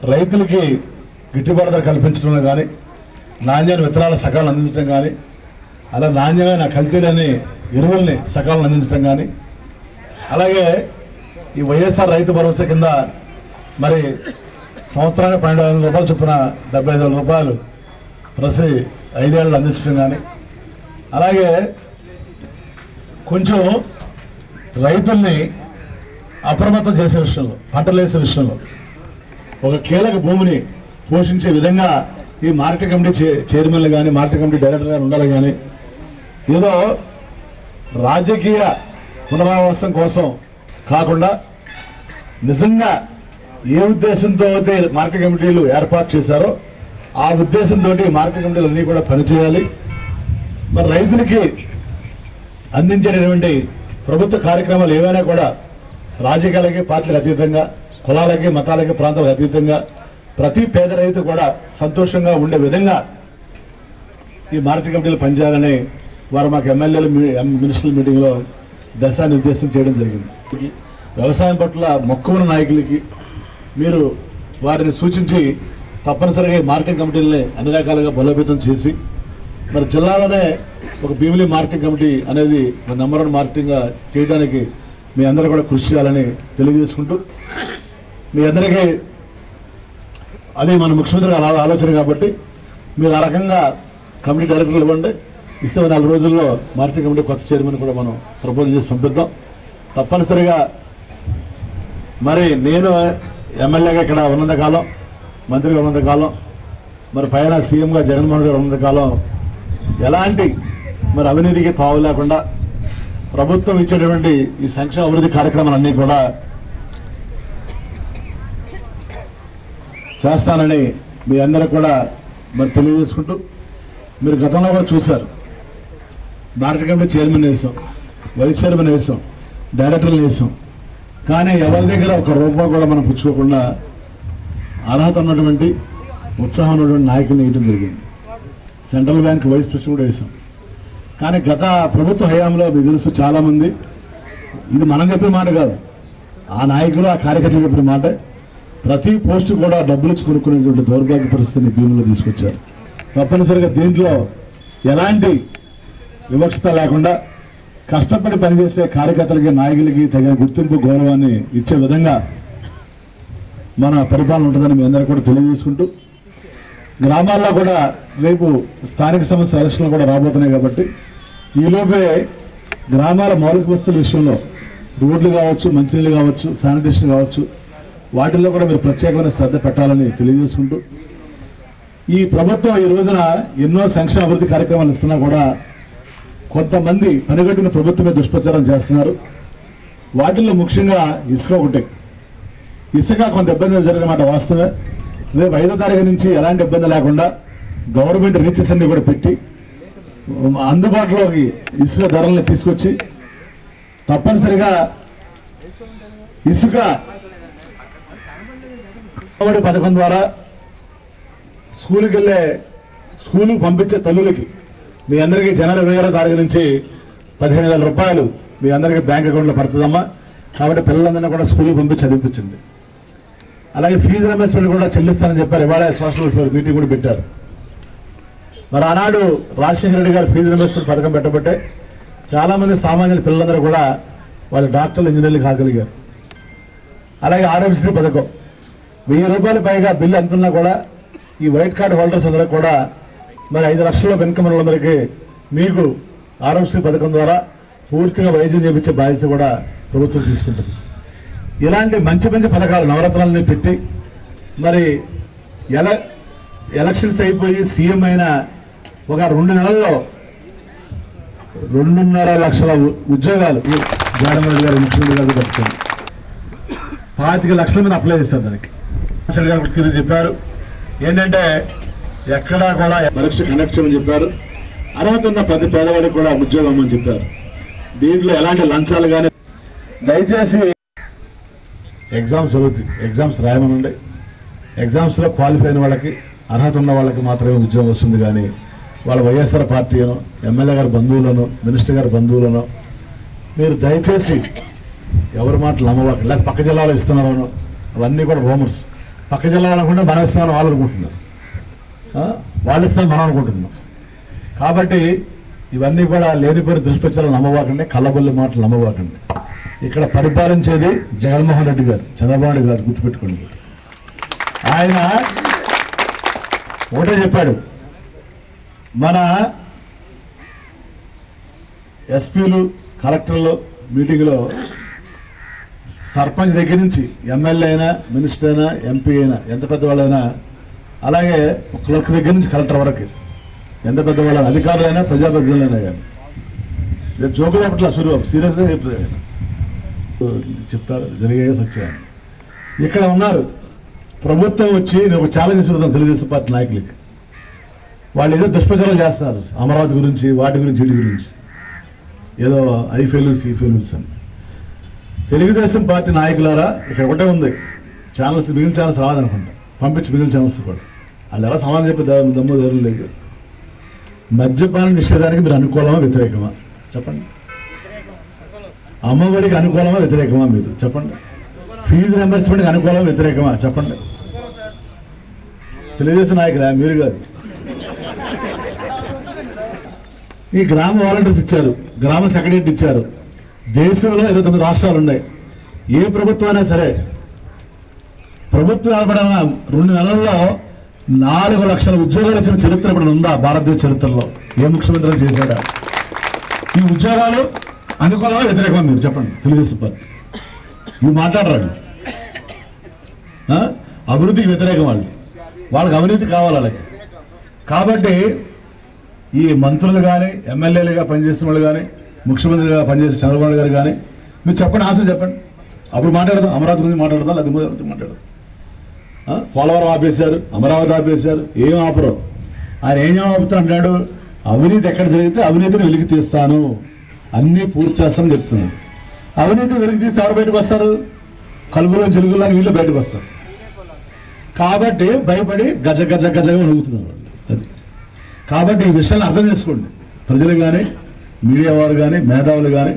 రైతులకి గిట్టుబాటు ధర కల్పించడంలో కానీ నాణ్యమైన విత్తనాల సకాలం అందించడం కానీ అలా నాణ్యమైన కల్తీ లేని ఎరువుల్ని సకాలం అందించడం కానీ అలాగే ఈ వైఎస్ఆర్ రైతు భరోసా కింద మరి సంవత్సరానికి పన్నెండు వందల రూపాయలు చొప్పున డెబ్బై ఐదు వేల రూపాయలు ప్రతి ఐదేళ్ళు అందించడం కానీ అలాగే కొంచెం రైతుల్ని అప్రమత్తం చేసే విషయంలో పంటలు వేసే విషయంలో ఒక కీలక భూమిని పోషించే విధంగా ఈ మార్కెట్ కమిటీ చే- చైర్మన్లు కానీ మార్కెట్ కమిటీ డైరెక్టర్ గారు ఉండాలి కానీ ఏదో రాజకీయ పునరావాసం కోసం కాకుండా నిజంగా ఏ ఉద్దేశంతో అయితే మార్కెట్ కమిటీలు ఏర్పాటు చేశారో ఆ ఉద్దేశంతో మార్కెట్ కమిటీలు అన్నీ కూడా పనిచేయాలి మరి రైతులకి అందించేటటువంటి ప్రభుత్వ కార్యక్రమాలు ఏవైనా కూడా రాజకీయాలకి పార్టీలకు అతీతంగా కులాలకి మతాలకి ప్రాంతాలకు అతీతంగా ప్రతి పేద రైతు కూడా సంతోషంగా ఉండే విధంగా ఈ మార్కెట్ కమిటీలు పనిచేయాలని వారు మాకు ఎమ్మెల్యేలు మీ- మినిస్టర్ల మీటింగ్లో దశానిర్దేశం చేయడం జరిగింది వ్యవసాయం పట్ల మక్కువ నాయకులకి మీరు వారిని సూచించి తప్పనిసరిగా ఈ మార్కెటింగ్ కమిటీలని అన్ని రకాలుగా బలోపేతం చేసి మరి జిల్లాలోనే ఒక భీమిలి మార్కెటింగ్ కమిటీ అనేది ఒక నెంబర్ వన్ మార్కెటింగ్ గా చేయడానికి మీ అందరూ కూడా కృషి చేయాలని తెలియజేసుకుంటూ మీ అందరికీ అది మన ముఖ్యమంత్రి గారి ఆలో- ఆలోచన కాబట్టి మీరు ఆ రకంగా కమిటీ డైరెక్టర్లు ఇవ్వండి ఇస్తే నాలుగు రోజుల్లో మార్కెటింగ్ కమిటీ కొత్త చైర్మన్ కూడా మనం ప్రపోజల్ చేసి పంపిద్దాం తప్పనిసరిగా మరి నేను ఎమ్మెల్యేగా ఇక్కడ ఉన్నంత కాలం మంత్రిగా ఉన్నంత కాలం మరి పైన సీఎంగా జగన్మోహన్ గారు ఉన్నంత కాలం ఎలాంటి మరి అవినీతికి తావు లేకుండా ప్రభుత్వం ఇచ్చేటువంటి ఈ సంక్షేమ అభివృద్ధి కార్యక్రమాలన్నీ కూడా చేస్తానని మీ అందరూ కూడా మరి తెలియజేసుకుంటూ మీరు గతంలో కూడా చూశారు భారత కమిటీ చైర్మన్ వేసాం వైస్ చైర్మన్ వేసాం డైరెక్టర్లు వేసాం కానీ ఎవరి దగ్గర ఒక రూపాయి కూడా మనం పుచ్చుకోకుండా అర్హత ఉన్నటువంటి ఉత్సాహం ఉన్నటువంటి నాయకుల్ని వేయడం జరిగింది సెంట్రల్ బ్యాంక్ వైస్ ప్రెసిడెంట్ కూడా వేసాం కానీ గత ప్రభుత్వ హయాంలో మీకు తెలుసు చాలా మంది ఇది మనం చెప్పిన మాట కాదు ఆ నాయకులు ఆ కార్యకర్తలు చెప్పిన మాట ప్రతి పోస్టు కూడా డబ్బులు ఇచ్చి కొనుక్కునేటువంటి దౌర్భాగ్య పరిస్థితిని భీములో తీసుకొచ్చారు తప్పనిసరిగా దీంట్లో ఎలాంటి వివక్షత లేకుండా కష్టపడి పనిచేసే కార్యకర్తలకి నాయకులకి తగిన గుర్తింపు గౌరవాన్ని ఇచ్చే విధంగా మన పరిపాలన ఉంటుందని మీ అందరూ కూడా తెలియజేసుకుంటూ గ్రామాల్లో కూడా రేపు స్థానిక సంస్థ ఎలక్షన్లు కూడా రాబోతున్నాయి కాబట్టి ఈలోపే గ్రామాల మౌలిక వస్తువుల విషయంలో రోడ్లు కావచ్చు మంచినీళ్ళు కావచ్చు శానిటేషన్ కావచ్చు వాటిల్లో కూడా మీరు ప్రత్యేకమైన శ్రద్ధ పెట్టాలని తెలియజేసుకుంటూ ఈ ప్రభుత్వం ఈ రోజున ఎన్నో సంక్షేమ అభివృద్ధి కార్యక్రమాలు ఇస్తున్నా కూడా కొంతమంది పనిగట్టిన ప్రభుత్వమే దుష్ప్రచారం చేస్తున్నారు వాటిల్లో ముఖ్యంగా ఇసుక ఒకటి ఇసుక కొంత ఇబ్బంది జరిగిన మాట వాస్తవే రేపు ఐదో తారీఖు నుంచి ఎలాంటి ఇబ్బంది లేకుండా గవర్నమెంట్ రీచెస్ అన్ని కూడా పెట్టి ఉమ్, అందుబాటులోకి ఇసుక ధరల్ని తీసుకొచ్చి తప్పనిసరిగా ఇసుక అమ్మఒడి పథకం ద్వారా స్కూల్కి వెళ్ళే స్కూలుకి పంపించే తల్లులకి మీ అందరికీ జనవరి ఇరవై ఆరో తారీఖు నుంచి పదిహేను వేల రూపాయలు మీ అందరికీ బ్యాంక్ అకౌంట్లో పడుతుందమ్మా కాబట్టి పిల్లలందరినీ కూడా స్కూల్కి పంపించి చదివించింది అలాగే ఫీజు రియంబర్స్మెంట్ కూడా చెల్లిస్తానని చెప్పారు ఇవాళ సోషల్ వెల్ఫేర్ మీటింగ్ కూడా పెట్టారు మరి ఆనాడు రాజశేఖర రెడ్డి గారు ఫీజు రియంబర్స్మెంట్ పథకం పెట్టబట్టే చాలా మంది సామాన్యుల పిల్లలందరూ కూడా వాళ్ళ డాక్టర్లు ఇంజనీర్లు కాగలిగారు అలాగే ఆరోగ్యశ్రీ పథకం వెయ్యి రూపాయల పైగా బిల్లు ఎంతున్నా కూడా ఈ వైట్ కార్డ్ హోల్డర్స్ అందరూ కూడా మరి ఐదు లక్షల వెనుక వాళ్ళందరికీ మీకు ఆరోగ్యశ్రీ పథకం ద్వారా పూర్తిగా వైద్యం చేపించే బాధ్యత కూడా ప్రభుత్వం తీసుకుంటుంది ఇలాంటి మంచి మంచి పథకాలు నవరత్నాలని పెట్టి మరి ఎల ఎలక్షన్స్ అయిపోయి సీఎం అయిన ఒక రెండు నెలల్లో రెండున్నర లక్షల ఉ- ఉద్యోగాలు ఈ జగన్మోహన్ రెడ్డి గారు ముఖ్యమంత్రి గారు పట్టుకుంది పాతిక లక్షల మీద అప్లై చేశారు దానికి ముఖ్యమంత్రి గారు తిరిగి చెప్పారు ఏంటంటే ఎక్కడా కూడా పరీక్ష కండక్ట్ చేయమని చెప్పారు అర్హత ఉన్న ప్రతి పేదవాడికి కూడా ఉద్యోగం అని చెప్పారు దీంట్లో ఎలాంటి లంచాలు కానీ దయచేసి ఎగ్జామ్స్ జరుగుతాయి ఎగ్జామ్స్ రాయమనండి ఎగ్జామ్స్ లో క్వాలిఫై అయిన వాళ్ళకి అర్హత ఉన్న వాళ్ళకి మాత్రమే ఉద్యోగం వస్తుంది కానీ వాళ్ళ వైఎస్ఆర్ పార్టీను ఎమ్మెల్యే గారి బంధువులను మినిస్టర్ గారి బంధువులను మీరు దయచేసి ఎవరి మాటలు నమ్మవాక లేదా పక్క జిల్లాలో ఇస్తున్నారనో అవన్నీ కూడా రూమర్స్ పక్క జిల్లా అనుకుంటే మనం ఇస్తామని వాళ్ళు అనుకుంటున్నారు ఆ? వాళ్ళు ఇస్తామని మనం అనుకుంటున్నాం కాబట్టి ఇవన్నీ కూడా లేనిపోయిన దుష్ప్రచారాలు నమ్మవాకండి కళ్ళబొల్లి మాటలు నమ్మవాకండి ఇక్కడ పరిపాలించేది జగన్మోహన్ రెడ్డి గారు చంద్రబాబు నాయుడు గారు గుర్తుపెట్టుకోండి ఆయన ఒకటే చెప్పాడు మన ఎస్పీలు కలెక్టర్లు మీటింగ్లో సర్పంచ్ దగ్గర నుంచి ఎమ్మెల్యే అయినా మినిస్టర్ అయినా ఎంపీ అయినా ఎంత పెద్దవాళ్ళైనా అలాగే క్లర్క్ దగ్గర నుంచి కలెక్టర్ వరకు ఎంత పెద్దవాళ్ళైనా అధికారులైనా ప్రజాప్రతినిధులైనా కానీ రేపు జోకులు చెప్పట్లా సూర్యబాబు సీరియస్గా చెప్తారు ఆయన. చెప్తారు జరిగే సత్యాన్ని ఇక్కడ ఉన్నారు ప్రభుత్వం వచ్చి నేను ఒక ఛాలెంజ్ ఇస్తున్నాను తెలుగుదేశం పార్టీ నాయకులకి వాళ్ళు ఏదో దుష్ప్రచారం చేస్తున్నారు అమరావతి గురించి వాటి గురించి వీటి గురించి ఏదో ఐ ఫెయిల్యూస్ ఈ ఫెయిల్యూస్ అని తెలుగుదేశం పార్టీ నాయకులారా ఇక్కడ ఒకటే ఉంది ఛానల్స్ మిగిలిన ఛానల్స్ రాదనుకుంటా పంపించి మిగిలిన ఛానల్స్ కూడా వాళ్ళు ఎలా సమాధానం చెప్పే దా- దమ్ము ధరలు లేదు మద్యపాన నిషేధానికి మీరు అనుకూలమా వ్యతిరేకమా చెప్పండి అమ్మఒడికి అనుకూలమా వ్యతిరేకమా మీరు చెప్పండి ఫీజు రింబర్స్మెంట్కి అనుకూలమా వ్యతిరేకమా చెప్పండి తెలుగుదేశం నాయకులా మీరు కాదు ఈ గ్రామ వాలంటీర్స్ ఇచ్చారు గ్రామ సెక్రటరీ ఇచ్చారు దేశంలో ఇరవై తొమ్మిది రాష్ట్రాలు ఉన్నాయి ఏ ప్రభుత్వం అయినా సరే ప్రభుత్వం ఏర్పడిన రెండు నెలల్లో నాలుగు లక్షల ఉద్యోగాలు ఇచ్చిన చరిత్ర ఇప్పుడు ఉందా భారతదేశ చరిత్రలో ఏ ముఖ్యమంత్రి చేశాడా ఈ ఉద్యోగాలు అనుకూలమా వ్యతిరేకమా మీరు చెప్పండి తెలుగుదేశం పార్టీ ఇవి మాట్లాడరాడు ఆ? అభివృద్ధికి వ్యతిరేకం వాళ్ళు వాళ్ళకి అవినీతి కావాలి వాళ్ళకి కాబట్టి ఈ మంత్రులు కానీ ఎమ్మెల్యేలుగా పనిచేసిన వాళ్ళు కానీ ముఖ్యమంత్రిగా పనిచేసే చంద్రబాబు నాయుడు గారు కానీ మీరు చెప్పండి ఆన్సర్ చెప్పండి అప్పుడు మాట్లాడదాం అమరావతి గురించి మాట్లాడదాం లేదా గురించి మాట్లాడదాం ఆ? పోలవరం ఆపేశారు అమరావతి ఆపేశారు ఏం ఆపరు ఆయన ఏం ఆపుతా అంటాడు అవినీతి ఎక్కడ జరిగితే అవినీతిని వెలికి తీస్తాను అన్నీ పూర్తి చేస్తానని చెప్తున్నాను అవినీతి వెలికి తీస్తే ఎవరు బయటకు వస్తారు కలుగులో చెలుగులో వీళ్ళు బయటకు వస్తారు కాబట్టి భయపడి గజ గజ గజగా వణుకుతున్నారు వాళ్ళు అది కాబట్టి ఈ విషయాన్ని అర్థం చేసుకోండి ప్రజలు కానీ మీడియా వారు కానీ మేధావులు కానీ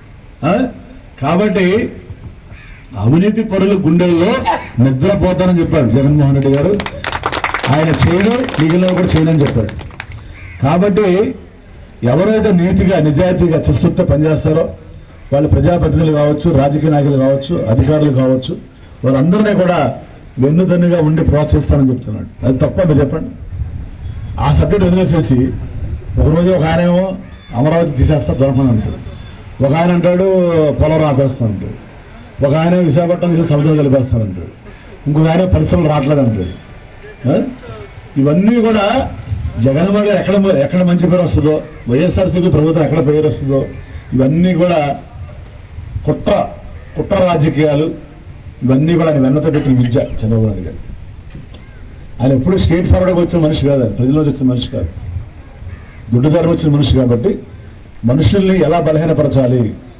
కాబట్టి అవినీతి పరుల గుండెల్లో నిద్రపోతానని చెప్పాడు జగన్మోహన్ రెడ్డి గారు ఆయన చేయడు మిగిలిన కూడా చేయనని చెప్పాడు కాబట్టి ఎవరైతే నీతిగా నిజాయితీగా చిత్తతో పనిచేస్తారో వాళ్ళు ప్రజాప్రతినిధులు కావచ్చు రాజకీయ నాయకులు కావచ్చు అధికారులు కావచ్చు వాళ్ళందరినీ కూడా వెన్నుదన్నుగా ఉండి ప్రోత్సహిస్తానని చెప్తున్నాడు అది తప్ప మీరు చెప్పండి ఆ సబ్జెక్ట్ వదిలేసేసి ఒకరోజు ఒక ఆయనేమో అమరావతి తీసేస్తా దొరకమని అంటాడు ఒక ఆయన అంటాడు పోలవరం ఆపేస్తానంటాడు ఒక ఆయన విశాఖపట్నం తీసి సముద్రం కలిపేస్తానంటాడు ఇంకొక ఆయన పరిశ్రమలు రావట్లేదు అంటాడు ఆ? ఇవన్నీ కూడా జగన్మోహన్ గారు ఎక్కడ ఎక్కడ మంచి పేరు వస్తుందో వైఎస్ఆర్సీపీ ప్రభుత్వం ఎక్కడ పేరు వస్తుందో ఇవన్నీ కూడా కుట్ర కుట్ర రాజకీయాలు ఇవన్నీ కూడా ఆయన వెన్నతో పెట్టిన విద్య చంద్రబాబు నాయుడు గారు ఆయన ఎప్పుడు స్టేట్ ఫార్వర్డ్గా వచ్చిన మనిషి కాదు ఆయన ప్రజల్లోకి వచ్చిన మనిషి కాదు గుడ్డుదారి వచ్చిన మనిషి కాబట్టి మనుషుల్ని ఎలా బలహీనపరచాలి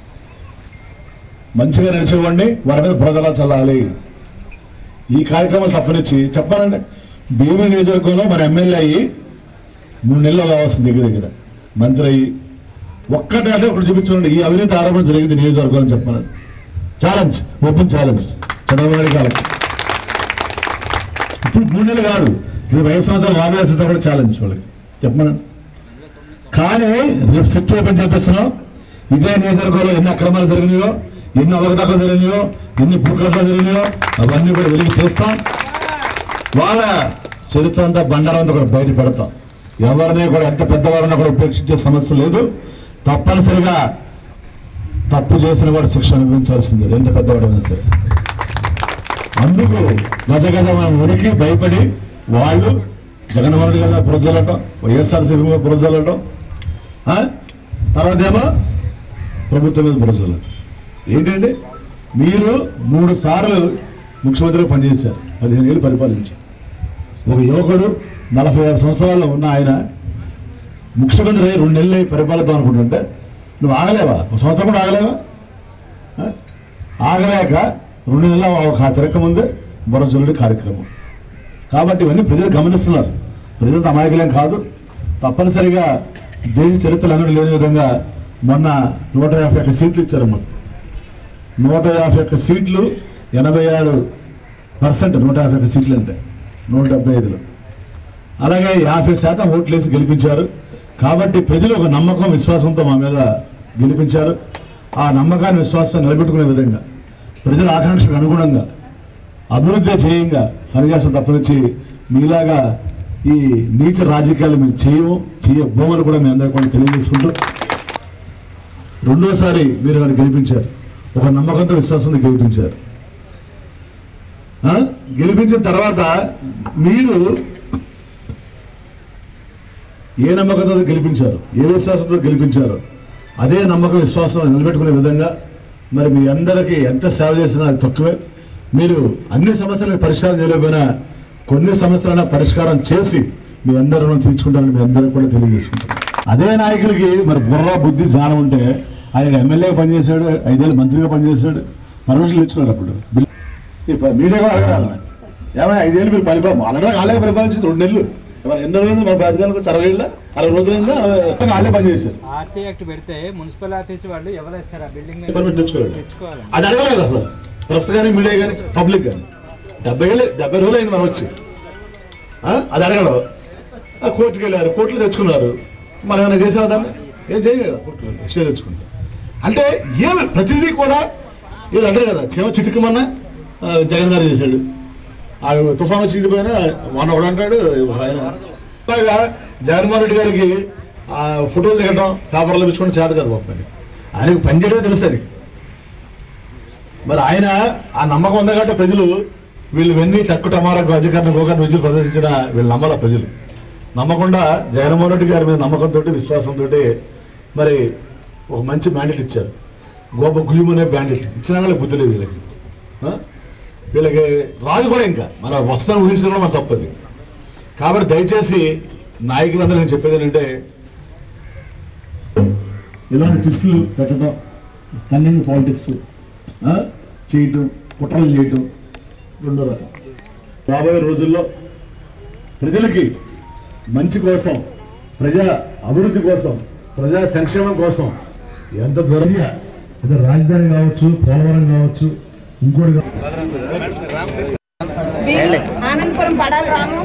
మంచిగా నడిచేవాడిని వారి మీద బురదలా చల్లాలి ఈ కార్యక్రమం తప్పనిచ్చి చెప్పాలంటే భీమి నియోజకవర్గంలో మన ఎమ్మెల్యే అయ్యి మూడు నెలలు కావాల్సింది దగ్గర దగ్గర మంత్రి అయ్యి ఒక్కటే అంటే ఒకటి చూపించుకోండి ఈ అవినీతి ఆరోపణ జరిగింది నియోజకవర్గం అని చెప్పాలని challenge open challenge Chandrababu Naidu కాలం ఇప్పుడు మూడు నెలలు కాదు రేపు ఐదు సంవత్సరాలు నాలుగు వేసిన కూడా ఛాలెంజ్ వాళ్ళకి చెప్పమనండి కానీ రేపు సెట్ ఓపెన్ చేపిస్తున్నాం ఇదే నియోజకవర్గంలో ఎన్ని అక్రమాలు జరిగినాయో ఎన్ని అవగతలు జరిగినాయో ఎన్ని భూకబ్జాలు జరిగినాయో అవన్నీ కూడా వెలికి చేస్తాం వాళ్ళ చరిత్ర అంతా బండారం అంతా కూడా బయట పెడతాం ఎవరిని కూడా ఎంత పెద్దవారిని కూడా ఉపేక్షించే సమస్య లేదు తప్పనిసరిగా తప్పు చేసిన వాడు శిక్ష అనుభవించాల్సిందే ఎంత పెద్దవాడైనా సరే అందుకు గజ గజ మనం ఉరికి భయపడి వాళ్ళు జగన్మోహన్ రెడ్డి గారి పురజల్లటం వైఎస్ఆర్సీపీ మీద పురజల్లటం ఆ? తర్వాత ఏమో ప్రభుత్వం మీద పురజల్లటం ఏంటంటే మీరు మూడు సార్లు ముఖ్యమంత్రిగా పనిచేశారు పదిహేను ఏళ్ళు పరిపాలించారు ఒక యువకుడు నలభై ఆరు సంవత్సరాల్లో ఉన్న ఆయన ముఖ్యమంత్రి అయ్యి రెండు నెలలు అయి పరిపాలిద్దాం అనుకుంటుంటే నువ్వు ఆగలేవా ఒక సంవత్సరం కూడా ఆగలేవా ఆ? ఆగలేక రెండు నెలల ఒక తిరక్క ముందే బురజల్లుడి కార్యక్రమం కాబట్టి ఇవన్నీ ప్రజలు గమనిస్తున్నారు ప్రజలు అమాయకులేం కాదు తప్పనిసరిగా దేశ చరిత్రలు అన్నది లేని విధంగా మొన్న నూట యాభై ఒక్క సీట్లు ఇచ్చారు మాకు నూట యాభై ఒక్క సీట్లు ఎనభై ఆరు పర్సెంట్ నూట యాభై ఒక్క సీట్లు అంటే నూట డెబ్బై ఐదులో అలాగే యాభై శాతం ఓట్లు వేసి గెలిపించారు కాబట్టి ప్రజలు ఒక నమ్మకం విశ్వాసంతో మా మీద గెలిపించారు ఆ నమ్మకాన్ని విశ్వాసాన్ని నిలబెట్టుకునే విధంగా ప్రజల ఆకాంక్షకు అనుగుణంగా అభివృద్ధి చేయంగా పనిచేస్తాం తప్పనిచ్చి మీలాగా ఈ నీచ రాజకీయాలు మేము చేయము చేయబోమని కూడా మీ అందరికీ కూడా తెలియజేసుకుంటూ రెండోసారి మీరు వారిని గెలిపించారు ఒక నమ్మకంతో విశ్వాసంతో గెలిపించారు ఆ? గెలిపించిన తర్వాత మీరు ఏ నమ్మకంతో గెలిపించారు ఏ విశ్వాసంతో గెలిపించారు అదే నమ్మకం విశ్వాసం నిలబెట్టుకునే విధంగా మరి మీ అందరికీ ఎంత సేవ చేసినా అది తక్కువే మీరు అన్ని సమస్యలకు పరిష్కారం చేయలేకపోయినా కొన్ని సమస్యలైనా పరిష్కారం చేసి మీ అందరూ రుణం తీర్చుకుంటారని మీ అందరికీ కూడా తెలియజేసుకుంటారు అదే నాయకుడికి మరి బుర్ర బుద్ధి జ్ఞానం ఉంటే ఆయన ఎమ్మెల్యేగా పనిచేశాడు ఐదేళ్ళు మంత్రిగా పనిచేశాడు పర్మిషన్ ఇచ్చుకున్నాడు అప్పుడు బిల్- ఈ ప- మీరే కూడా అడగాలి ఏమైనా ఐదేళ్ళు మీరు పరిపాలన ఆల్రెడీ వాళ్ళే పరిపాలించింది రెండు నెలలు ఏమైనా ఎన్ని రోజులు మా రాజధానికి అరవై ఏళ్ళ అరవై రోజులైందా అరవై వాళ్ళే పనిచేశారు ఆర్టీ యాక్ట్ పెడితే మున్సిపల్ ఆఫీస్ వాళ్ళు ఎవరు ఇస్తారు ఆ బిల్డింగ్ పర్మిట్ తెచ్చుకోవాలి తెచ్చుకోవాలి అది అడగలేదు అసలు ప్రెస్ కానీ మీడియా కానీ పబ్లిక్ కానీ డెబ్బై ఏళ్ళు డెబ్బై రోజులు అయింది మనం వచ్చి ఆ? అది అడగడం ఆ, కోర్టుకి వెళ్ళారు కోర్టులు తెచ్చుకున్నారు మనం ఏమైనా చేసాం దాన్ని ఏం చేయలేదు కోర్టులో స్టే తెచ్చుకుంటాం అంటే ఏమి ప్రతిదీ కూడా ఏదో అంటారు కదా చేమ చిటికమన్నా ఆ, జగన్ గారు చేశాడు ఆ తుఫాన్ వచ్చి ఇదిపోయినా మొన్న ఒకడు అంటాడు ఆయన అలాగా జగన్మోహన్ రెడ్డి గారికి ఆ ఫోటోలు దిగడం పేపర్లో పెంచుకోవడం చేత కదా పాపం ఆయనకి. ఆయనకు పని చేయడమే తెలుసు ఆయనకి మరి ఆయన ఆ నమ్మకం ఉంది కాబట్టి ప్రజలు వీళ్ళు వెన్ని టక్కు టమారకు అధికారం గోకర్ణ విద్యుత్ ప్రదర్శించిన వీళ్ళు నమ్మల ప్రజలు నమ్మకుండా జగన్మోహన్ రెడ్డి గారి మీద నమ్మకంతో విశ్వాసంతో మరి ఒక మంచి బ్యాండెట్ ఇచ్చారు గోప గుయ్యమనే బ్యాండెట్ ఇచ్చినా వాళ్ళకి బుద్ధి లేదు వీళ్ళకి ఆ? వీళ్ళకి రాదు కూడా ఇంకా మన వస్తాను ఊహించడం కూడా మన తప్పది కాబట్టి దయచేసి నాయకులందరూ నేను చెప్పేది ఏంటంటే ఇలాంటి ట్విస్టులు పెట్టడం కన్నింగ్ పాలిటిక్స్ చేయటం కుట్రలు చేయటం రెండో రకం రాబోయే రోజుల్లో ప్రజలకి మంచి కోసం ప్రజా అభివృద్ధి కోసం ప్రజా సంక్షేమం కోసం ఎంత దూరంగా ఇది రాజధాని కావచ్చు పోలవరం కావచ్చు ఇంకోటి కావచ్చు ఆనందపురం పడాలి రాము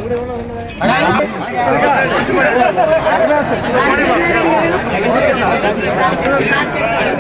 రాము